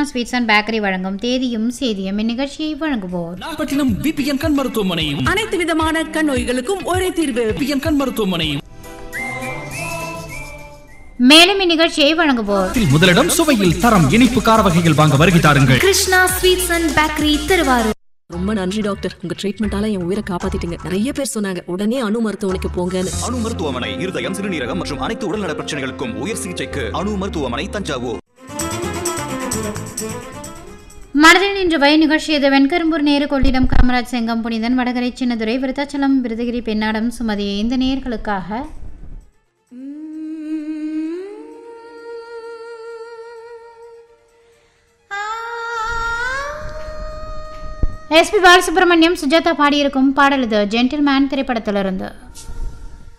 sweets and bakery வழங்கும் தேதியும் சேதியும் இந்நிகழ்ச்சியை வழங்குவோர் நாகப்பட்டினம் விபிஎன் கண் மருத்துவமனை அனைத்து விதமான கண் நோய்களுக்கும் ஒரே தீர்வு விபிஎன் கண் மருத்துவமனை மேலும் இந்நிகழ்ச்சியை வழங்குவோர் முதலிடம் சுவையில் தரம் இனிப்பு கார வகைகள் வாங்க வருகை தாருங்கள் Krishna sweets and bakery Thiruvarur ரொம்ப நன்றி டாக்டர் உங்க ட்ரீட்மெண்டால என் உயிரை காப்பாத்திட்டீங்க நிறைய பேர் சொன்னாங்க உடனே அணு மருத்துவமனைக்கு போங்கன்னு அணு மருத்துவமனை இருதயம் சிறுநீரகம் மற்றும் அனைத்து உடல்நல பிரச்சனைகளுக்கும் உயர் சிகிச்சைக்கு அணு மருத்துவமனை தஞ்சாவூர் மனதில் இன்று வய நிகழ்ச்சி இது வெண்கரும்பூர் நேரு கொள்ளிடம் காமராஜ் செங்கம் புனிதன் வடகரை சின்னதுரை விருத்தாச்சலம் விருதகிரி பெண்ணாடம் சுமதி இந்த நேர்களுக்காக எஸ்பி பாலசுப்ரமணியம் சுஜாதா பாடியிருக்கும் பாடல் இது ஜென்டில்மேன் திரைப்படத்திலிருந்து